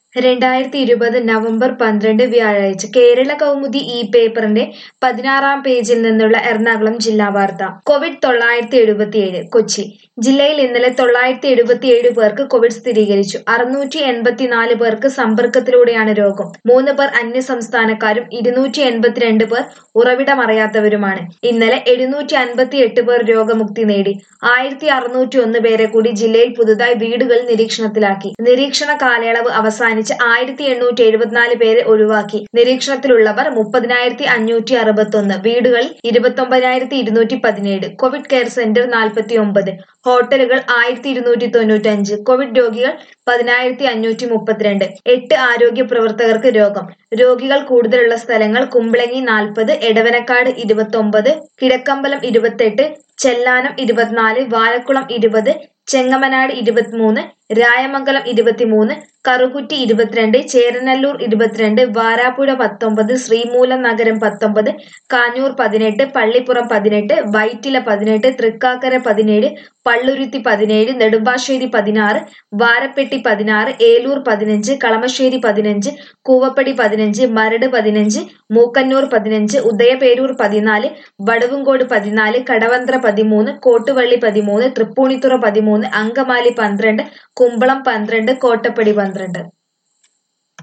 രണ്ടായിരത്തി ഇരുപത് നവംബർ പന്ത്രണ്ട് വ്യാഴാഴ്ച കേരള കൗമുദി ഈ പേപ്പറിന്റെ പതിനാറാം പേജിൽ നിന്നുള്ള എറണാകുളം ജില്ലാ വാർത്ത കോവിഡ് തൊള്ളായിരത്തി എഴുപത്തിയേഴ് കൊച്ചി ജില്ലയിൽ ഇന്നലെ തൊള്ളായിരത്തി എഴുപത്തിയേഴ് പേർക്ക് കോവിഡ് സ്ഥിരീകരിച്ചു അറുന്നൂറ്റി എൺപത്തിനാല് പേർക്ക് സമ്പർക്കത്തിലൂടെയാണ് രോഗം മൂന്ന് പേർ അന്യസംസ്ഥാനക്കാരും ഇരുന്നൂറ്റി എൺപത്തിരണ്ട് പേർ ഉറവിടമറിയാത്തവരുമാണ് ഇന്നലെ എഴുന്നൂറ്റി അൻപത്തി എട്ട് പേർ രോഗമുക്തി നേടി ആയിരത്തി അറുന്നൂറ്റി ഒന്ന് പേരെ കൂടി ജില്ലയിൽ പുതുതായി വീടുകളിൽ നിരീക്ഷണത്തിലാക്കി നിരീക്ഷണ കാലയളവ് അവസാനിച്ച് ആയിരത്തി എണ്ണൂറ്റി എഴുപത്തിനാല് പേരെ ഒഴിവാക്കി നിരീക്ഷണത്തിലുള്ളവർ മുപ്പതിനായിരത്തി അഞ്ഞൂറ്റി അറുപത്തൊന്ന് വീടുകളിൽ ഇരുപത്തൊമ്പതിനായിരത്തി ഇരുന്നൂറ്റി പതിനേഴ് കോവിഡ് കെയർ സെന്റർ നാൽപ്പത്തി ഒമ്പത് ഹോട്ടലുകൾ ആയിരത്തി ഇരുന്നൂറ്റി തൊണ്ണൂറ്റഞ്ച് കോവിഡ് രോഗികൾ പതിനായിരത്തി അഞ്ഞൂറ്റി മുപ്പത്തിരണ്ട് എട്ട് ആരോഗ്യ പ്രവർത്തകർക്ക് രോഗം രോഗികൾ കൂടുതലുള്ള സ്ഥലങ്ങൾ കുമ്പളങ്ങി നാൽപ്പത് എടവനക്കാട് ഇരുപത്തൊമ്പത് കിഴക്കമ്പലം ഇരുപത്തെട്ട് ചെല്ലാനം ഇരുപത്തിനാല് വാഴക്കുളം ഇരുപത് ചെങ്ങമനാട് ഇരുപത്തിമൂന്ന് രായമംഗലം ഇരുപത്തിമൂന്ന് കറുകുറ്റി ഇരുപത്തിരണ്ട് ചേരനല്ലൂർ ഇരുപത്തിരണ്ട് വാരാപ്പുഴ പത്തൊമ്പത് ശ്രീമൂലം നഗരം പത്തൊമ്പത് കാഞ്ഞൂർ പതിനെട്ട് പള്ളിപ്പുറം പതിനെട്ട് വൈറ്റില പതിനെട്ട് തൃക്കാക്കര പതിനേഴ് പള്ളുരുത്തി പതിനേഴ് നെടുമ്പാശ്ശേരി പതിനാറ് വാരപ്പെട്ടി പതിനാറ് ഏലൂർ പതിനഞ്ച് കളമശ്ശേരി പതിനഞ്ച് കൂവപ്പടി പതിനഞ്ച് മരട് പതിനഞ്ച് മൂക്കന്നൂർ പതിനഞ്ച് ഉദയപേരൂർ പതിനാല് വടവുംകോട് പതിനാല് കടവന്ത്ര പതിമൂന്ന് കോട്ടുവള്ളി പതിമൂന്ന് തൃപ്പൂണിത്തുറ പതിമൂന്ന് അങ്കമാലി പന്ത്രണ്ട് കുമ്പളം പന്ത്രണ്ട് കോട്ടപ്പടി പന്ത്രണ്ട്